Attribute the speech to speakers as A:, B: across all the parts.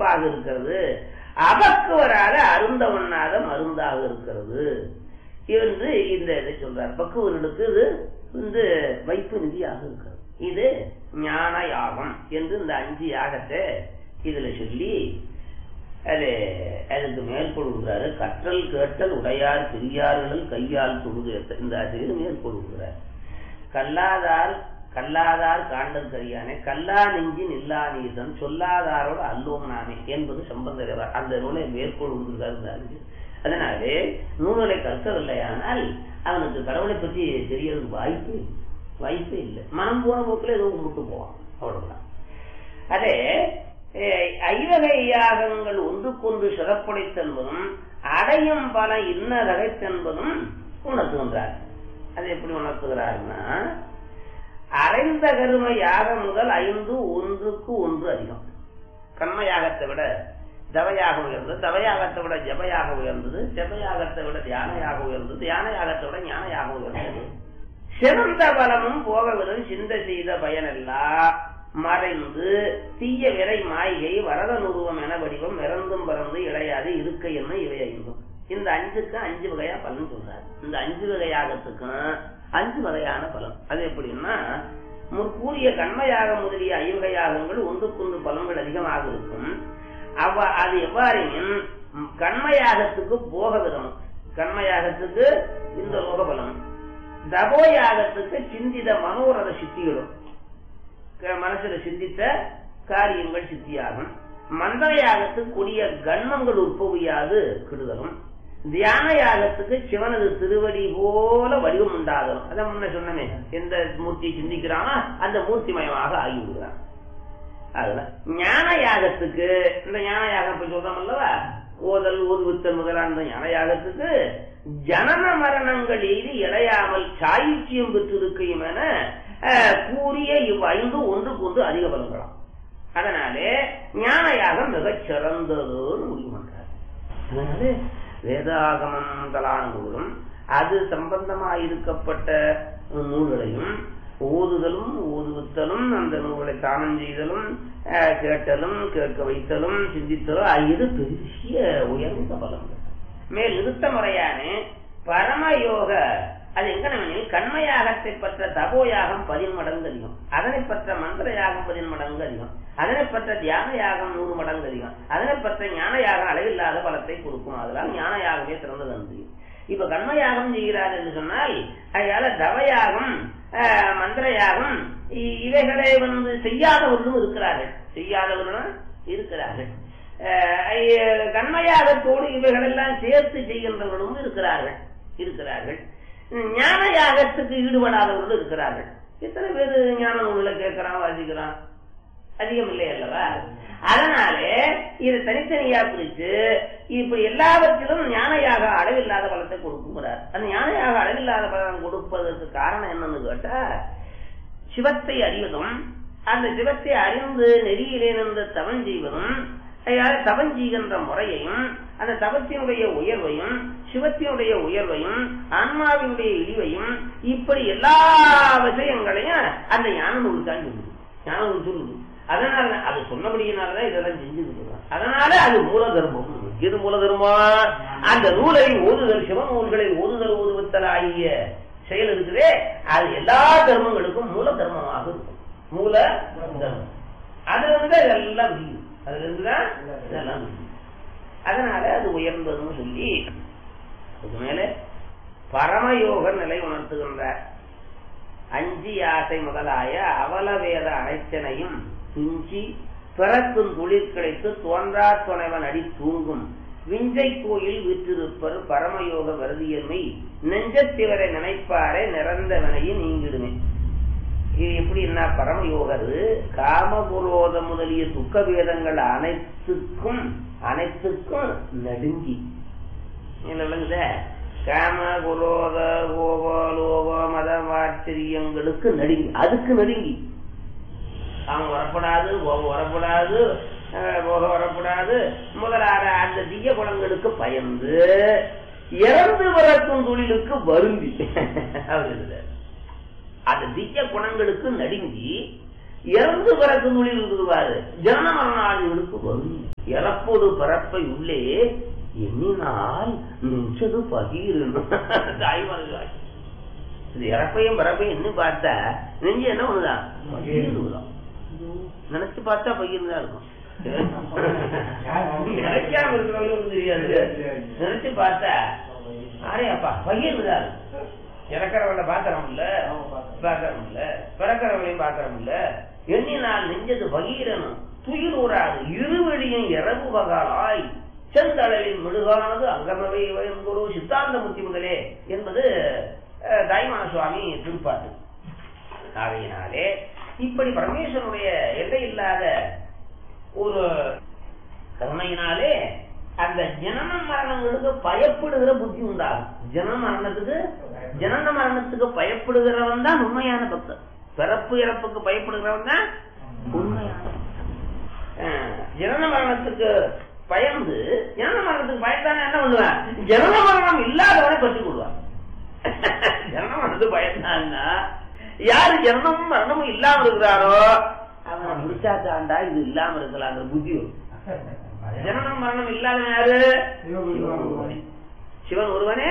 A: வைப்பாக இருக்கிறது அபக்கு வராத அருந்த உண்ணாத மருந்தாக இருக்கிறது என்று இந்த இதை சொல்றார் பக்குவர்களுக்கு இது வந்து வைப்பு நிதியாக இருக்கிறது இது ஞான யாகம் என்று இந்த அஞ்சு யாகத்தை இதுல சொல்லி அது அதுக்கு மேற்கொள்கிறாரு கற்றல் கேட்டல் உடையார் பெரியார்கள் கையால் தொழுது இந்த ஆசிரியர் மேற்கொள்கிறார் கல்லாதார் கல்லாதார் காண்டல் கரியானே கல்லா நெஞ்சின் இல்லா நீசன் சொல்லாதாரோடு அல்லோம் நானே என்பது சம்பந்தர் அந்த நூலை மேற்கொள்கிறார் அதனாலே நூல்களை கற்கவில்லையானால் அவனுக்கு கடவுளை பற்றி தெரியறதுக்கு வாய்ப்பு வாய்ப்பே இல்லை மனம் போன போக்கில் ஏதோ கும்பிட்டு போவான் அவ்வளவுதான் அதே ஐவகை யாகங்கள் ஒன்றுக்கொன்று சிறப்புடைத்தென்பதும் அடையும் பல இன்ன ரகைத்தென்பதும் உணர்த்துகின்றார் அது எப்படி உணர்த்துகிறார்னா அரைந்த கரும யாகம் முதல் ஐந்து ஒன்றுக்கு ஒன்று அதிகம் கர்ம யாகத்தை விட தவயாக உயர்ந்தது தவயாகத்தை விட ஜபயாக உயர்ந்தது ஜபயாகத்தை விட தியானையாக உயர்ந்தது தியானயாகத்தை விட ஞானயாக உயர்ந்தது சிறந்த பலமும் போகவிடும் சிந்தை செய்த பயனெல்லாம் மறைந்து தீய விரை மாய்கை வரத நுருவம் என வடிவம் இறந்தும் பறந்து இழையாது இருக்கை என்ன இவை ஐந்தும் இந்த அஞ்சுக்கு அஞ்சு வகையா பலன் சொல்றாரு இந்த அஞ்சு வகையாகத்துக்கும் அஞ்சு வகையான பலன் அது எப்படின்னா முற்கூறிய கண்மையாக முதலிய ஐவகையாகங்கள் ஒன்றுக்கொன்று பலன்கள் அதிகமாக இருக்கும் அவ அது எவ்வாறெனின் கண்மையாகத்துக்கு போக விதம் கண்மையாகத்துக்கு இந்த லோக பலம் தபோயாகத்துக்கு சிந்தித மனோரத சித்திகளும் மனசுல சிந்தித்த காரியங்கள் சித்தியாகும் மந்திரயாகத்துக்கு கூடிய கண்மங்கள் உற்பவியாது கெடுதலும் தியான யாகத்துக்கு சிவனது திருவடி போல வடிவம் உண்டாகும் அதான் முன்ன சொன்னமே எந்த மூர்த்தி சிந்திக்கிறானோ அந்த மூர்த்திமயமாக ஆகிவிடுகிறான் அதுல ஞான யாகத்துக்கு இந்த ஞான யாகம் இப்ப சொல்றோம் அல்லவா ஓதல் ஓதுவித்தல் முதலான ஞான யாகத்துக்கு ஜனன மரணங்கள் எய்தி இழையாமல் சாயுச்சியம் பெற்றிருக்கையும் என கூறிய இவ்வைந்து ஒன்றுக்கு ஒன்று அதிக பலன்களாம் அதனாலே ஞான யாகம் மிகச் சிறந்ததுன்னு முடிவு பண்றார் அதனால வேதாகமம் முதலான நூலும் அது சம்பந்தமாயிருக்கப்பட்ட நூல்களையும் ஓதுதலும் ஓதுவித்தலும் அந்த நூல்களை தானம் செய்தலும் கேட்டலும் கேட்க வைத்தலும் சிந்தித்தலும் இது பெரிய உயர்ந்த பலன்கள் மேல் நிறுத்த முறையான பரமயோக அது எங்கனவெனில் கண்மயாகத்தை பற்ற தபோயாகம் பதின்மடங்கு அதிகம் அதனை பற்ற மந்திர யாகம் பதின்மடங்கு அதிகம் அதனை பற்ற தியான யாகம் நூறு மடங்கு அதிகம் அதனை பற்ற ஞான யாகம் அளவில்லாத பலத்தை கொடுக்கும் அதனால் ஞான யாகமே சிறந்தது அன்று இப்ப கண்மயாகம் செய்கிறார் என்று சொன்னால் அதனால தவயாகம் மந்திர யாகம் இவைகளை வந்து செய்யாதவர்களும் இருக்கிறார்கள் செய்யாதவர்களும் இருக்கிறார்கள் கண்மயாகத்தோடு இவைகள் எல்லாம் சேர்த்து செய்கின்றவர்களும் இருக்கிறார்கள் இருக்கிறார்கள் ஞான யாகத்துக்கு ஈடுபடாதவர்களும் இருக்கிறார்கள் எத்தனை பேர் ஞான நூல்களை கேட்கிறான் வாசிக்கிறான் அதிகம் இல்லை அல்லவா அதனாலே இது தனித்தனியா பிரிச்சு இப்படி எல்லாவற்றிலும் ஞானையாக அளவில்லாத பலத்தை கொடுக்குங்கிறார் அந்த ஞானையாக அளவில்லாத பலம் கொடுப்பதற்கு காரணம் என்னன்னு கேட்டா சிவத்தை அறிவதும் அந்த சிவத்தை அறிந்து நெறியிலே நின்று தவம் செய்வதும் தவம் செய்கின்ற முறையையும் அந்த தவத்தினுடைய உயர்வையும் சிவத்தினுடைய உயர்வையும் ஆன்மாவினுடைய இழிவையும் இப்படி எல்லா விஷயங்களையும் அந்த ஞான நூல் தான் சொல்லுது ஞான நூல் சொல்லுது அதனால அது சொன்னபடியினாலதான் இதெல்லாம் செஞ்சு அதனால அது மூல தர்மம் இது மூல தர்மம் அந்த நூலை ஓதுதல் சிவ நூல்களை ஓதுதல் ஓதுவத்தல் ஆகிய செயல் இருக்குதே அது எல்லா தர்மங்களுக்கும் மூல தர்மமாக இருக்கும் மூல தர்மம் அதுல இருந்து இதெல்லாம் முடியும் அதுல இருந்துதான் இதெல்லாம் முடியும் அதனால அது உயர்ந்ததுன்னு சொல்லி அதுக்கு மேல பரமயோக நிலை உணர்த்துகின்றார் அஞ்சு யாசை முதலாய அவல வேத அனைத்தனையும் துஞ்சி பிறக்கும் துளிர் கிடைத்து தோன்றா துணைவன் அடி தூங்கும் விஞ்சை கோயில் விற்றிருப்பர் பரமயோக வருதியன்மை நெஞ்சத்திவரை நினைப்பாரே நிறந்தவனையும் நீங்கிடுமே இது எப்படின்னா பரமயோகர் காமபுரோத முதலிய துக்க வேதங்கள் அனைத்துக்கும் அனைத்துக்கும் நடுங்கி விளங்குத காம குரோத கோப லோக மத வாச்சரியங்களுக்கு நடுங்கி அதுக்கு நடுங்கி அவன் வரப்படாது கோபம் வரப்படாது போக வரப்படாது முதலான அந்த தீய குணங்களுக்கு பயந்து இறந்து வரக்கும் தொழிலுக்கு வருந்தி அந்த தீய குணங்களுக்கு நடுங்கி இறந்து பிறக்கும் துளில் இருக்குதுவாரு ஜனன மரணாளிகளுக்கு வரும் இறப்போடு பிறப்பை உள்ளே எண்ணினால் நின்றது பகீர் தாய்மார்கள் இது இறப்பையும் பிறப்பையும் எண்ணி பார்த்தா நெஞ்சு என்ன ஒண்ணுதான் பகீர்தான் நினைச்சு பார்த்தா பகீர் தான் இருக்கும் நினைக்காம இருக்கிறவங்களுக்கு தெரியாது நினைச்சு பார்த்தா அரே அப்பா பகீர் தான் இருக்கும் இறக்கிறவங்கள பாக்கிறோம் இல்ல பாக்கிறோம் இல்ல பிறக்கிறவங்களையும் பாக்கிறோம் இல்ல எண்ணினால் நெஞ்சது பகீரனும் துயில் ஊராது இருவழியும் இரவு பகாலாய் செந்தளவில் மிடுகானது அங்கமவை குரு சித்தாந்த முத்தி முதலே என்பது அஹ், தாய்மான சுவாமி திருப்பாட்டு ஆகையினாலே இப்படி பரமேஸ்வரனுடைய எல்லை இல்லாத ஒரு கருணையினாலே அந்த ஜனன மரணங்களுக்கு பயப்படுகிற புத்தி உண்டாகும் ஜனன மரணத்துக்கு ஜனன மரணத்துக்கு பயப்படுகிறவன் தான் உண்மையான பக்தன் பிறப்பு இறப்புக்கு பயப்படுகிறவன் தான் உண்மையான பக்தன். அஹ், ஜனன மரணத்துக்கு பயந்து ஜனன மரணத்துக்கு பயந்தானே என்ன பண்ணுவேன் ஜனன மரணம் இல்லாதவனை பற்றி கொள்வான் ஜனன மரணத்துக்கு பயந்தான்னா யாரு ஜனனமும் மரணமும் இல்லாம இருக்கிறாரோ அவனை முடிச்சாக்காண்டா இது இல்லாம இருக்கலாங்கிற புத்தி வரும் ஜனனம் மரணம் இல்லாத யாரு சிவன் ஒருவனே. சிவன் ஒருவனே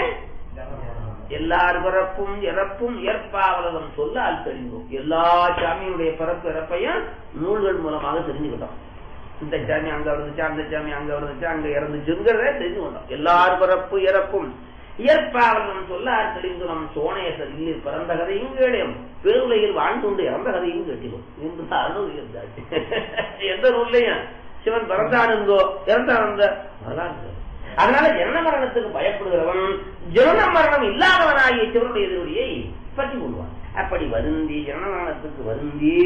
A: எல்லார் பிறப்பும் இறப்பும் ஏற்பாவலகம் சொல்ல ஆள் தெரிந்தோம் எல்லா சாமியுடைய பிறப்பு இறப்பையும் நூல்கள் மூலமாக தெரிஞ்சுக்கிட்டோம் இந்த சாமி அங்க இருந்துச்சா அந்த சாமி அங்க இருந்துச்சா அங்க இறந்துச்சுங்கிறத தெரிஞ்சு கொண்டோம் எல்லார் பிறப்பு இறப்பும் இயற்பாவலகம் சொல்ல ஆள் தெரிந்து நம் சோனேசர் இல்லை பிறந்த கதையும் கேளையும் பேருலையில் வாழ்ந்து கொண்டு இறந்த கதையும் கேட்டிடும் என்று அருள் இருந்தாச்சு எந்த நூல்லையும் சிவன் பிறந்தானுங்கோ இறந்தானுங்க அதெல்லாம் இருக்கு. அதனால ஜனன மரணத்துக்கு பயப்படுகிறவன் ஜனன மரணம் இல்லாதவனாகிய சிவனுடைய எதிரொலியை பற்றி கொள்வான் அப்படி வருந்தி ஜனன மரணத்துக்கு வருந்தி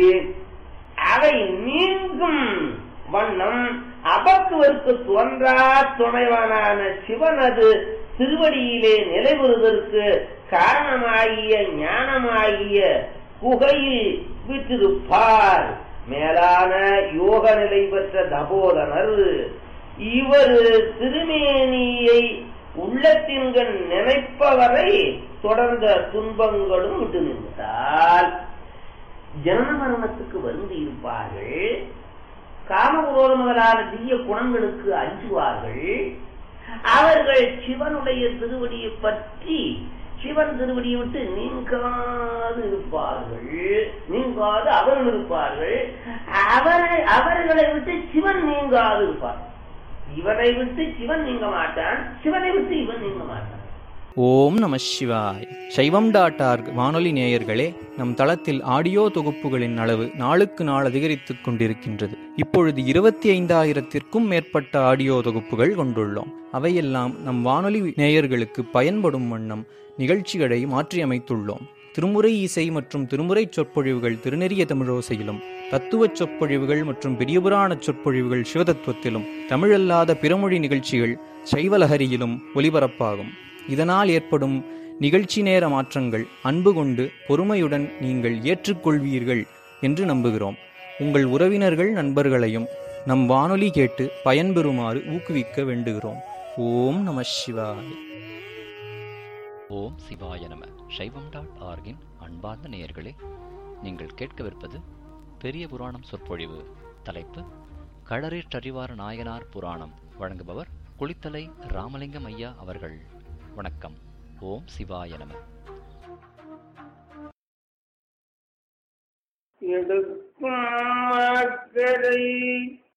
A: அவை நீங்கும் வண்ணம் அபக்குவருக்கு தோன்றா துணைவனான சிவனது திருவடியிலே நிலைவருவதற்கு காரணமாகிய ஞானமாகிய குகையில் விற்றிருப்பார் மேலான யோக நிலை பெற்ற தபோதனர் இவர் திருமேனியை உள்ளத்தின்கண் நினைப்பவரை தொடர்ந்த துன்பங்களும் விட்டு நின்றால் ஜனன மரணத்துக்கு வந்து இருப்பார்கள் காமகுரோத முதலான தீய குணங்களுக்கு அஞ்சுவார்கள் அவர்கள் சிவனுடைய திருவடியை பற்றி சிவன் திருவடியை விட்டு நீங்காது இருப்பார்கள் நீங்காது அவர்கள் இருப்பார்கள் அவரை அவர்களை விட்டு சிவன் நீங்காது இருப்பார் இவனை விட்டு சிவன் நீங்க மாட்டான் சிவனை விட்டு இவன் நீங்க மாட்டான்
B: ஓம் நம சிவாய் சைவம் டாட் ஆர்க் வானொலி நேயர்களே நம் தளத்தில் ஆடியோ தொகுப்புகளின் அளவு நாளுக்கு நாள் அதிகரித்துக் கொண்டிருக்கின்றது இப்பொழுது இருபத்தி ஐந்தாயிரத்திற்கும் மேற்பட்ட ஆடியோ தொகுப்புகள் கொண்டுள்ளோம் அவையெல்லாம் நம் வானொலி நேயர்களுக்கு பயன்படும் வண்ணம் நிகழ்ச்சிகளை மாற்றியமைத்துள்ளோம் திருமுறை இசை மற்றும் திருமுறை சொற்பொழிவுகள் திருநெறிய தமிழோசையிலும் தத்துவச் சொற்பொழிவுகள் மற்றும் பெரியபுராண சொற்பொழிவுகள் சிவதத்துவத்திலும் தமிழல்லாத பிறமொழி நிகழ்ச்சிகள் சைவலஹரியிலும் ஒலிபரப்பாகும் இதனால் ஏற்படும் நிகழ்ச்சி நேர மாற்றங்கள் அன்பு கொண்டு பொறுமையுடன் நீங்கள் ஏற்றுக்கொள்வீர்கள் என்று நம்புகிறோம் உங்கள் உறவினர்கள் நண்பர்களையும் நம் வானொலி கேட்டு பயன்பெறுமாறு ஊக்குவிக்க வேண்டுகிறோம் ஓம் நம சிவாய்
C: ஓம் சிவாய நம சைவம் டாட் ஆர்கின் அன்பார்ந்த நேயர்களே நீங்கள் கேட்கவிருப்பது பெரிய புராணம் சொற்பொழிவு தலைப்பு களரேற்றறிவார் நாயனார் புராணம் வழங்குபவர் குளித்தலை ராமலிங்கம் ஐயா அவர்கள் வணக்கம் ஓம் சிவாய நம
A: எடுக்கும் அக்கறை